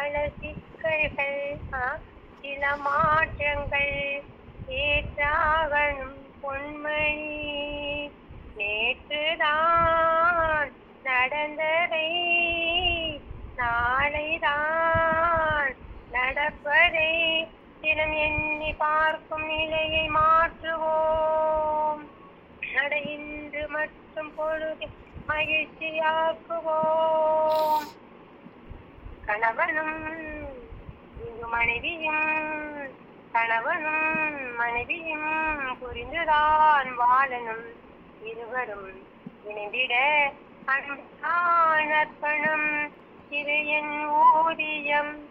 பல சிக்கல்கள் ஆ, சில மாற்றங்கள் ஏற்றாகணும் பொன்மணி நேற்றுதான் நடந்ததை நாளைதான் நடப்பதை தினம் எண்ணி பார்க்கும் நிலையை மாற்றுவோம் நட இன்று மற்றும் பொழுது மகிழ்ச்சியாக்குவோம் கணவனும் இங்கு மனைவியும் கணவனும் மனைவியும் புரிந்துதான் வாழணும் இருவரும் இணைந்திட அன்பான அர்ப்பணம் இது என் ஊதியம்